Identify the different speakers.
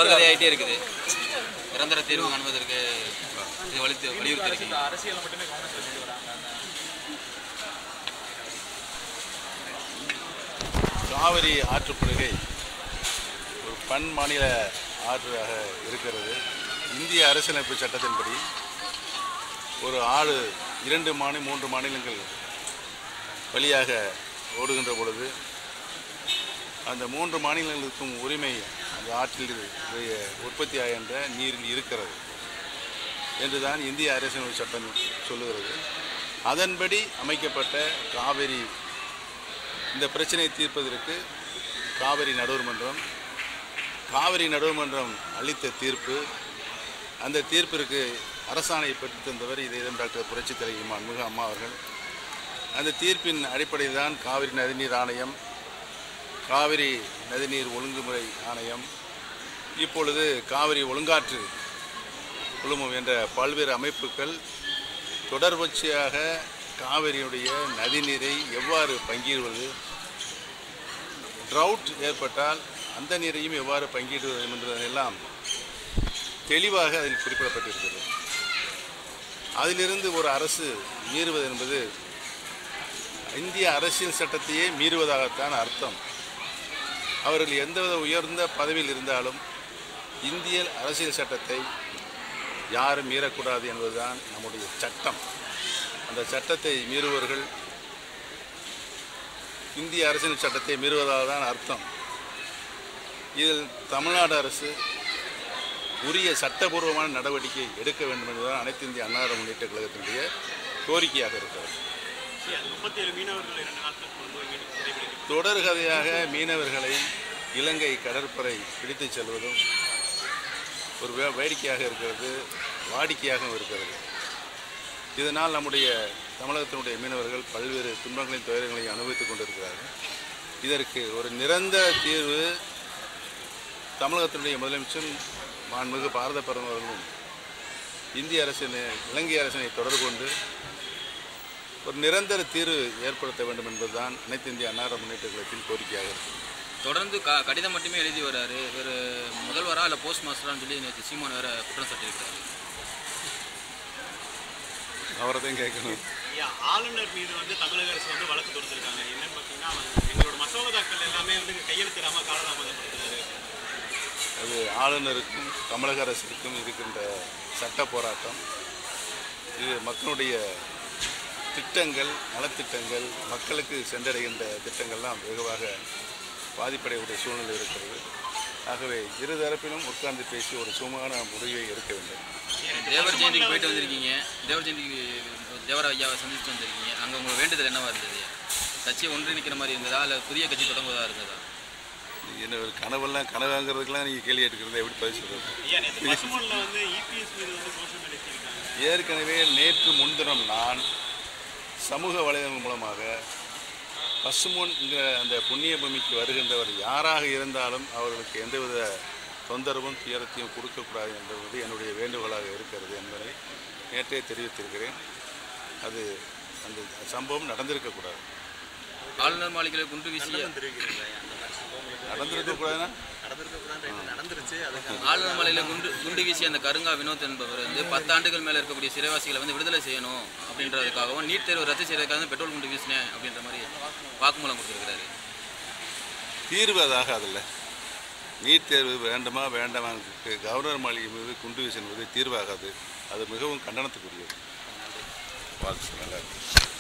Speaker 1: தொடர்கதை ஆகிட்டே இருக்குது நிரந்தர தீர்வு காணுவதற்கு இது வலித்து வலியுறுத்தி இருக்கீங்க
Speaker 2: அரசியலை மட்டுமே கவனம் செலுத்திட்டு வராங்க அந்த
Speaker 3: காவிரி ஆற்றுப்படுகை ஒரு பன் மாநில ஆற்றாக இருக்கிறது இந்திய அரசியலமைப்பு சட்டத்தின்படி ஒரு ஆறு இரண்டு மாநில மூன்று மாநிலங்கள் வழியாக ஓடுகின்ற பொழுது அந்த மூன்று மாநிலங்களுக்கும் உரிமை அந்த ஆற்றில் உற்பத்தி ஆகின்ற நீரில் இருக்கிறது என்றுதான் இந்திய அரசியலமைப்பு சட்டம் சொல்லுகிறது அதன்படி அமைக்கப்பட்ட காவிரி இந்த பிரச்சனையை தீர்ப்பதற்கு காவிரி நடுவர் மன்றம் காவிரி நடுவர் மன்றம் அளித்த தீர்ப்பு அந்த தீர்ப்பிற்கு அரசாணை பெற்று தந்தவர் இதயம் டாக்டர் புரட்சித் தலைவி மாண்புமிகு அம்மா அவர்கள் அந்த தீர்ப்பின் அடிப்படையில் தான் காவிரி நதிநீர் ஆணையம் காவிரி நதிநீர் ஒழுங்குமுறை ஆணையம் இப்பொழுது காவிரி ஒழுங்காற்று குழுமம் என்ற பல்வேறு அமைப்புகள் தொடர்பட்சியாக காவிரியுடைய நதிநீரை எவ்வாறு பங்கிடுவது ட்ரவுட் ஏற்பட்டால் அந்த நீரையும் எவ்வாறு பங்கிடுவது என்பதெல்லாம் தெளிவாக அதில் குறிப்பிடப்பட்டிருக்கிறது அதிலிருந்து ஒரு அரசு மீறுவது என்பது இந்திய அரசியல் சட்டத்தையே மீறுவதாகத்தான் அர்த்தம் அவர்கள் எந்தவித உயர்ந்த பதவியில் இருந்தாலும் இந்திய அரசியல் சட்டத்தை யாரும் மீறக்கூடாது என்பதுதான் நம்முடைய சட்டம் அந்த சட்டத்தை மீறுபவர்கள் இந்திய அரசியல் சட்டத்தை மீறுவதாக தான் அர்த்தம் இதில் தமிழ்நாடு அரசு உரிய சட்டபூர்வமான நடவடிக்கை எடுக்க வேண்டும் என்பதுதான் அனைத்து இந்திய அன்னார முன்னேற்ற கழகத்தினுடைய கோரிக்கையாக இருக்கிறது
Speaker 2: முப்பத்தி ஏழு மீனவர்கள் இரண்டு நாட்களுக்கு முன்பு மீன் சிறைபிடிக்கப்பட்டனர்.
Speaker 3: தொடர்கதையாக மீனவர்களை இலங்கை கடற்படை பிடித்துச் செல்வதும் ஒரு வே- வேடிக்கையாக இருக்கிறது வாடிக்கையாகவும் இருக்கிறது இதனால் நம்முடைய தமிழகத்தினுடைய மீனவர்கள் பல்வேறு துன்பங்களையும் துயரங்களையும் அனுபவித்துக் கொண்டிருக்கிறார்கள் இதற்கு ஒரு நிரந்தர தீர்வு தமிழகத்தினுடைய முதலமைச்சரும் மாண்புமிகு பாரத பிரதமர் அவர்களும் இந்திய அரசினை இலங்கை அரசினை தொடர்பு கொண்டு ஒரு நிரந்தர தீர்வு ஏற்படுத்த வேண்டும் என்பதுதான் அனைத்து இந்திய அன்னார முன்னேற்ற கழகத்தின் கோரிக்கையாக இருக்குது
Speaker 1: தொடர்ந்து க கடிதம் மட்டுமே எழுதி வராரு இவர் முதல்வரா இல்லை போஸ்ட் மாஸ்டரான்னு சொல்லி நேற்று சீமான் வேற குற்றம் சாட்டியிருக்காரு
Speaker 3: அவரை தான் கேட்கணும்
Speaker 2: ஐயா, ஆளுநர் மீது வந்து தமிழக அரசு வந்து வழக்கு தொடுத்திருக்காங்க என்னன்னு பார்த்தீங்கன்னா வந்து எங்களோட மசோதாக்கள் எல்லாமே வந்து கையெழுத்திடாம காலதாமதப்படுத்துறாரு
Speaker 3: அது ஆளுநருக்கும் தமிழக அரசுக்கும் இருக்கின்ற சட்ட போராட்டம் இது மக்களுடைய திட்டங்கள் நலத்திட்டங்கள் மக்களுக்கு சென்றடைகின்ற திட்டங்கள்லாம் வெகுவாக பாதிப்படையக்கூடிய சூழ்நிலை இருக்கிறது ஆகவே இரு தரப்பிலும் உட்கார்ந்து பேசி ஒரு சுமூகமான முடிவை எடுக்க வேண்டும்
Speaker 1: தேவர் ஜெயந்திக்கு போயிட்டு வந்திருக்கீங்க தேவர் ஜெயந்திக்கு தேவர ஐயாவை சந்திச்சு வந்திருக்கீங்க அங்கே உங்கள் வேண்டுதல் என்னவா இருந்தது கட்சியை ஒன்றிணைக்கிற மாதிரி இருந்ததா இல்லை புதிய கட்சி தொடங்குவதா இருந்ததா
Speaker 3: என்ன ஒரு கனவெல்லாம் கனவாங்கிறதுக்கெல்லாம் நீங்கள் கேள்வி எடுக்கிறத எப்படி பதில் சொல்கிறது
Speaker 2: ஐயா நேற்று பசுமன்ல வந்து இபிஎஸ் மீது வந்து கோஷம் எழுப்பியிருக்காங்க
Speaker 3: ஏற்கனவே நேற்று முன்தினம் நான் சமூக வலைதளம் மூலமாக பசுமோன்கிற அந்த புண்ணிய பூமிக்கு வருகின்றவர் யாராக இருந்தாலும் அவர்களுக்கு எந்தவித தொந்தரவும் துயரத்தையும் கொடுக்கக்கூடாது என்பது என்னுடைய வேண்டுகோளாக இருக்கிறது என்பதை நேற்றே தெரிவித்திருக்கிறேன் அது அந்த சம்பவம் நடந்திருக்கக்கூடாது
Speaker 1: ஆளுநர் மாளிகையில் குண்டு வீசிய
Speaker 3: நடந்திருக்கக்கூடாதுன்னா
Speaker 1: ஆளுநர் மாளிகையில் குண்டு குண்டு வீசிய அந்த கருங்கா வினோத் என்பவர் வந்து பத்தாண்டுகள் மேலே இருக்கக்கூடிய சிறைவாசிகளை வந்து விடுதலை செய்யணும் அப்படின்றதுக்காகவும் நீட் தேர்வு ரத்து செய்யறதுக்காக பெட்ரோல் குண்டு வீசினேன் அப்படின்ற மாதிரி வாக்குமூலம் கொடுத்துருக்கிறாரு
Speaker 3: தீர்வு அதாக அதில்ல நீட் தேர்வு வேண்டுமா வேண்டாமா கவர்னர் மாளிகை மீது குண்டு வீசுவது தீர்வாகாது அது மிகவும் கண்டனத்துக்குரியது வாழ்த்து நல்லா இருக்கு